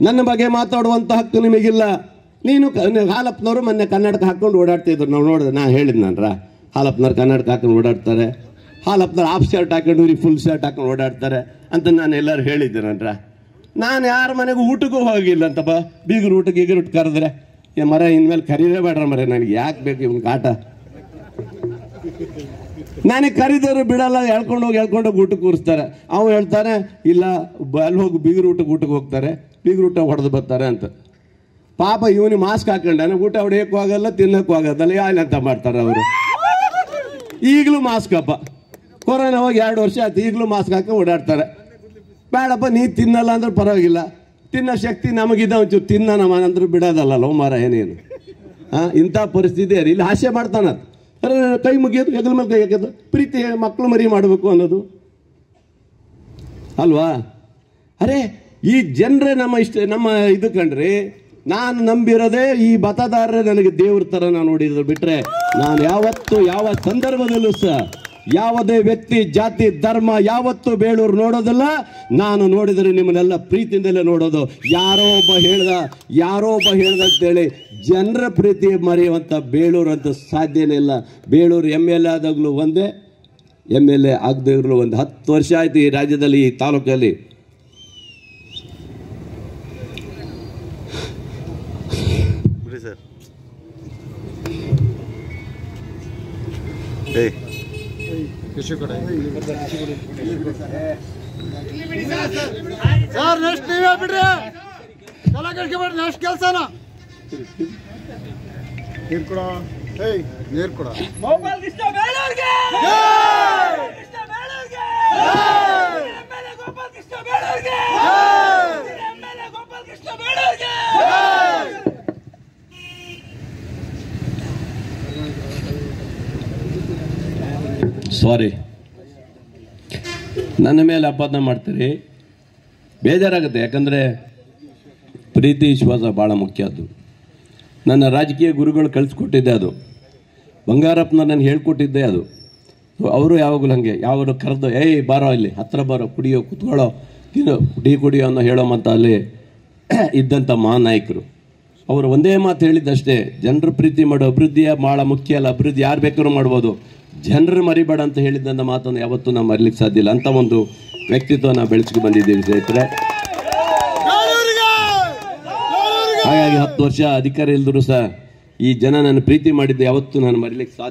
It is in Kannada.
ನನ್ನ ಬಗ್ಗೆ ಮಾತಾಡುವಂತ ಹಕ್ಕು ನಿಮಗಿಲ್ಲ ನೀನು ಕ- ನೀವು ಹಾಲಪ್ಪನವರು ಮೊನ್ನೆ ಕನ್ನಡಕ ಹಾಕೊಂಡು ಓಡಾಡ್ತಿದ್ರು ನಾವು ನೋಡಿದೆ ನಾ ಹೇಳಿದ್ನನ್ರ ಹಾಲಪ್ಪನವ್ರು ಕನ್ನಡಕ ಹಾಕೊಂಡು ಓಡಾಡ್ತಾರೆ ಹಾಲಪ್ಪನವ್ರು ಹಾಫ್ ಶರ್ಟ್ ಹಾಕೊಂಡು ಇವ್ರಿಗೆ ಫುಲ್ ಶರ್ಟ್ ಹಾಕೊಂಡು ಓಡಾಡ್ತಾರೆ ಅಂತ ನಾನು ಎಲ್ಲರೂ ಹೇಳಿದ್ದೇನನ್ರ ನಾನು ಯಾರ ಮನೆಗೂ ಊಟಕ್ಕೂ ಹೋಗಿಲ್ಲ ಅಂತ ಬಾ ಬೀಗರು ಊಟ ಗೀಗರು ಊಟ ಕರೆದ್ರೆ ಏ ಮರ ಇನ್ಮೇಲೆ ಕರೀರೇ ಬೇಡ್ರ ಮರ ನನಗೆ ಯಾಕೆ ಬೇಕು ಇವ್ನ ಕಾಟ ನನಗೆ ಕರಿದವರು ಬಿಡಲ್ಲ ಹೇಳ್ಕೊಂಡು ಹೋಗಿ ಹೇಳ್ಕೊಂಡು ಹೋಗಿ ಊಟಕ್ಕೆ ಕೂರಿಸ್ತಾರೆ ಅವು ಹೇಳ್ತಾನೆ ಇಲ್ಲ ಬ- ಅಲ್ಲಿ ಹೋಗಿ ಬೀಗರು ಊಟಕ್ಕೆ ಊಟಕ್ಕೆ ಹೋಗ್ತಾರೆ ಬೀಗರು ಊಟ ಹೊಡೆದು ಬರ್ತಾರೆ ಅಂತ ಪಾಪ ಇವನು ಮಾಸ್ಕ್ ಹಾಕೊಂಡಾನೆ ಊಟ ಹೊಡೆಯೋಕ್ಕೂ ಆಗಲ್ಲ ತಿನ್ನೋಕ್ಕೂ ಆಗೋದಲ್ಲ ಯಾನ್ ಅಂತ ಮಾಡ್ತಾರೆ ಅವರು ಈಗಲೂ ಮಾಸ್ಕ್ ಅಪ್ಪ ಕೊರೋನಾ ಹೋಗಿ ಎರಡು ವರ್ಷ ಆಯ್ತು ಈಗಲೂ ಮಾಸ್ಕ್ ಹಾಕಿ ಓಡಾಡ್ತಾರೆ ಬೇಡಪ್ಪ ನೀ ತಿನ್ನಲ್ಲ ಅಂದ್ರೆ ಪರವಾಗಿಲ್ಲ ತಿನ್ನೋ ಶಕ್ತಿ ನಮಗಿದೆ ಒಂಚೂರು ತಿನ್ನ ನಮ್ಮ ಅಂದ್ರೆ ಬಿಡೋದಲ್ಲ ಲವ್ ಮಾರ ಏನೇನು ಹಾಂ ಇಂಥ ಪರಿಸ್ಥಿತಿ ಇದೆ. ಇಲ್ಲಿ ಹಾಸ್ಯ ಮಾಡ್ತಾನ ಅರೆ ಕೈ ಮುಗಿಯೋದು ಹೆಗಲ ಮೇಲೆ ಕೈ ಹಾಕೋದು ಪ್ರೀತಿ ಮಕ್ಕಳು ಮರಿ ಮಾಡಬೇಕು ಅನ್ನೋದು ಅಲ್ವಾ ಅರೆ ಈ ಜನರೇ ನಮ್ಮ ಇಷ್ಟ ನಮ್ಮ ಇದು ಕಂಡ್ರಿ ನಾನು ನಂಬಿರೋದೇ ಈ ಮತದಾರರೇ ನನಗೆ ದೇವ್ರ ಥರ ನಾನು ನೋಡಿದ್ರು ಬಿಟ್ರೆ ನಾನು ಯಾವತ್ತು ಯಾವ ಸಂದರ್ಭದಲ್ಲೂ ಸಹ ಯಾವುದೇ ವ್ಯಕ್ತಿ ಜಾತಿ ಧರ್ಮ ಯಾವತ್ತು ಬೇಳೂರು ನೋಡೋದಿಲ್ಲ ನಾನು ನೋಡಿದರೆ ನಿಮ್ಮನ್ನೆಲ್ಲ ಪ್ರೀತಿಯಿಂದಲೇ ನೋಡೋದು ಯಾರೋ ಒಬ್ಬ ಹೇಳ್ದ ಯಾರೋ ಒಬ್ಬ ಹೇಳ್ದ ಅಂತೇಳಿ ಜನರ ಪ್ರೀತಿ ಮರೆಯುವಂಥ ಬೇಳೂರು ಅಂತ ಸಾಧ್ಯನೇ ಇಲ್ಲ ಬೇಳೂರು ಎಮ್ ಎಲ್ ಎ ಆದಾಗಲೂ ಒಂದೇ ಎಮ್ ಎಲ್ ಎ ಆಗದೇ ಇರಲು ಒಂದು ಹತ್ತು ವರ್ಷ ಆಯ್ತು ಈ ರಾಜ್ಯದಲ್ಲಿ ಈ ತಾಲೂಕಲ್ಲಿ ಬಿಡಿ ಸರ್ ಏಯ್ ಸರ್ ನೆಕ್ಸ್ಟ್ ನೀವೇ ಬಿಡ್ರಿ ತಲೆ ಕೆಡ್ಸ್ಕೊಬೇಡ್ರಿ ನೆಕ್ಸ್ಟ್ ಕೆಲಸನ ನೀರು ಕೊಡ ಏಯ್ ನೀರು ಕೊಡ ಗೋಪಾಲ್ ಕೃಷ್ಣ ಬೇಳೂರ್ಗೆ ಕೃಷ್ಣ ಬೇಳೂರ್ಗೆ ಎಮ್ಮೆಲ್ಯೆ ಗೋಪಾಲ್ ಕೃಷ್ಣ ಬೇಳೂರ್ಗೆ ಎಮ್ಮೆಲ್ಯೆ ಗೋಪಾಲ್ ಕೃಷ್ಣ ಬೇಳೂರ್ಗೆ ಸಾರಿ ನನ್ನ ಮೇಲೆ ಅಪಾದನೆ ಮಾಡ್ತೀರಿ ಬೇಜಾರಾಗುತ್ತೆ ಯಾಕಂದರೆ ಪ್ರೀತಿ ವಿಶ್ವಾಸ ಭಾಳ ಮುಖ್ಯ ಅದು ನನ್ನ ರಾಜಕೀಯ ಗುರುಗಳು ಕಳಿಸ್ಕೊಟ್ಟಿದ್ದೆ ಅದು ಬಂಗಾರಪ್ಪನ ನಾನು ಹೇಳ್ಕೊಟ್ಟಿದ್ದೆ ಅದು ಅವರು ಯಾವಾಗಲೂ ಹಾಗೆ ಯಾವಾಗಲೂ ಕರೆದು ಏಯ್ ಬಾರೋ ಇಲ್ಲಿ ಹತ್ರ ಬಾರೋ ಕುಡಿಯೋ ಕುತ್ಕೊಳ್ಳೋ ತಿನ್ನೋ ಟೀ ಕುಡಿಯೋ ಅನ್ನೋ ಹೇಳೋಮಂತ ಅಲ್ಲಿ ಇದ್ದಂಥ ಮಹಾನಾಯಕರು ಅವರು ಒಂದೇ ಮಾತು ಹೇಳಿದ್ದಷ್ಟೇ ಜನರ ಪ್ರೀತಿ ಮಾಡೋ ಅಭಿವೃದ್ಧಿಯ ಭಾಳ ಮುಖ್ಯ ಅಲ್ಲ ಅಭಿವೃದ್ಧಿ ಯಾರು ಬೇಕಾದ್ರೂ ಮಾಡ್ಬೋದು ಜನರು ಮರಿಬೇಡ ಅಂತ ಹೇಳಿದ್ದಂಥ ಮಾತನ್ನು ಯಾವತ್ತೂ ನಾವು ಮರಿಲಿಕ್ಕೆ ಸಾಧ್ಯ ಇಲ್ಲ ಅಂಥ ಒಂದು ವ್ಯಕ್ತಿತ್ವ ನಾವು ಬೆಳೆಸ್ಕೊಂಡು ಬಂದಿದ್ದೀವಿ ಸ್ನೇಹಿತರೆ ಹಾಗಾಗಿ ಹತ್ತು ವರ್ಷ ಅಧಿಕಾರ ಇಲ್ದರೂ ಸಹ ಈ ಜನ ನನ್ನ ಪ್ರೀತಿ ಮಾಡಿದ್ದು ಯಾವತ್ತೂ ನಾನು ಮರಿಲಿಕ್ಕೆ ಸಾಧ್ಯ